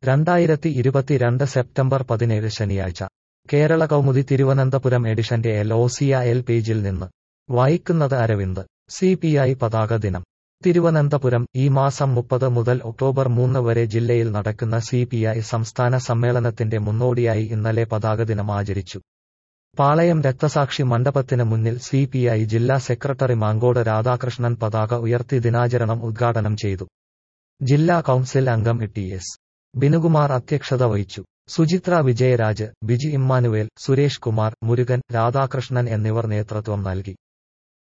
രണ്ടായിരത്തി ഇരുപത്തിരണ്ട് സെപ്റ്റംബർ പതിനേഴ് ശനിയാഴ്ച കേരള കൗമുദി തിരുവനന്തപുരം എഡിഷന്റെ എൽ ഒ സി എൽ പേജിൽ നിന്ന് വായിക്കുന്നത് അരവിന്ദ് സി പി ഐ പതാക ദിനം തിരുവനന്തപുരം ഈ മാസം മുപ്പത് മുതൽ ഒക്ടോബർ മൂന്ന് വരെ ജില്ലയിൽ നടക്കുന്ന സി പി ഐ സംസ്ഥാന സമ്മേളനത്തിന്റെ മുന്നോടിയായി ഇന്നലെ പതാക ദിനം ആചരിച്ചു പാളയം രക്തസാക്ഷി മണ്ഡപത്തിന് മുന്നിൽ സി പി ഐ ജില്ലാ സെക്രട്ടറി മാങ്കോട് രാധാകൃഷ്ണൻ പതാക ഉയർത്തി ദിനാചരണം ഉദ്ഘാടനം ചെയ്തു ജില്ലാ കൌൺസിൽ അംഗം ടി എസ് ബിനുകുമാർ അധ്യക്ഷത വഹിച്ചു സുചിത്ര വിജയരാജ് ബിജി ഇമ്മാനുവേൽ സുരേഷ് കുമാർ മുരുകൻ രാധാകൃഷ്ണൻ എന്നിവർ നേതൃത്വം നൽകി